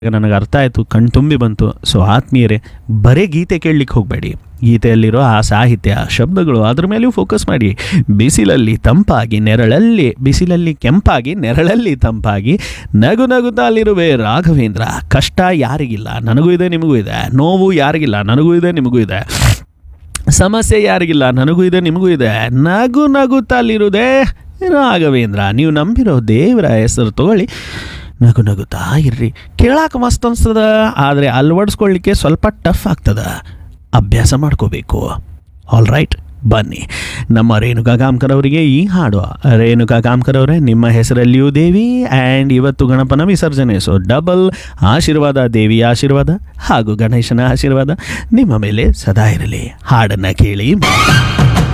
ನನಗೆ ಅರ್ಥ ಆಯಿತು ಕಣ್ ತುಂಬಿ ಬಂತು ಸೊ ಆತ್ಮೀಯರೇ ಬರೀ ಗೀತೆ ಕೇಳಲಿಕ್ಕೆ ಹೋಗಬೇಡಿ ಗೀತೆಯಲ್ಲಿರೋ ಆ ಸಾಹಿತ್ಯ ಶಬ್ದಗಳು ಅದ್ರ ಮೇಲೆಯೂ ಫೋಕಸ್ ಮಾಡಿ ಬಿಸಿಲಲ್ಲಿ ತಂಪಾಗಿ ನೆರಳಲ್ಲಿ ಬಿಸಿಲಲ್ಲಿ ಕೆಂಪಾಗಿ ನೆರಳಲ್ಲಿ ತಂಪಾಗಿ ನಗು ನಗುತ್ತಲಿರುವೆ ರಾಘವೇಂದ್ರ ಕಷ್ಟ ಯಾರಿಗಿಲ್ಲ ನನಗೂ ಇದೆ ನಿಮಗೂ ಇದೆ ನೋವು ಯಾರಿಗಿಲ್ಲ ನನಗೂ ಇದೆ ನಿಮಗೂ ಇದೆ ಸಮಸ್ಯೆ ಯಾರಿಗಿಲ್ಲ ನನಗೂ ಇದೆ ನಿಮಗೂ ಇದೆ ನಗು ನಗುತ್ತಲಿರುವುದೇ ರಾಘವೇಂದ್ರ ನೀವು ನಂಬಿರೋ ದೇವರ ಹೆಸರು ತಗೊಳ್ಳಿ ನಗು ನಗುತ್ತಾ ಇರ್ರಿ ಕೇಳಾಕ ಮಸ್ತ್ ಅನ್ಸ್ತದ ಆದರೆ ಅಳವಡಿಸ್ಕೊಳ್ಳಿಕ್ಕೆ ಸ್ವಲ್ಪ ಟಫ್ ಆಗ್ತದ ಅಭ್ಯಾಸ ಮಾಡ್ಕೋಬೇಕು ಆಲ್ ರೈಟ್ ಬನ್ನಿ ನಮ್ಮ ರೇಣುಕಾ ಕಾಮ್ಕರ್ ಅವರಿಗೆ ಈ ಹಾಡು ರೇಣುಕಾ ಕಾಮ್ಕರ್ ಅವರೇ ನಿಮ್ಮ ಹೆಸರಲ್ಲಿಯೂ ದೇವಿ ಆ್ಯಂಡ್ ಇವತ್ತು ಗಣಪನ ವಿಸರ್ಜನೆ ಸೊ ಡಬಲ್ ಆಶೀರ್ವಾದ ದೇವಿಯ ಆಶೀರ್ವಾದ ಹಾಗೂ ಗಣೇಶನ ಆಶೀರ್ವಾದ ನಿಮ್ಮ ಮೇಲೆ ಸದಾ ಇರಲಿ ಹಾಡನ್ನು ಕೇಳಿ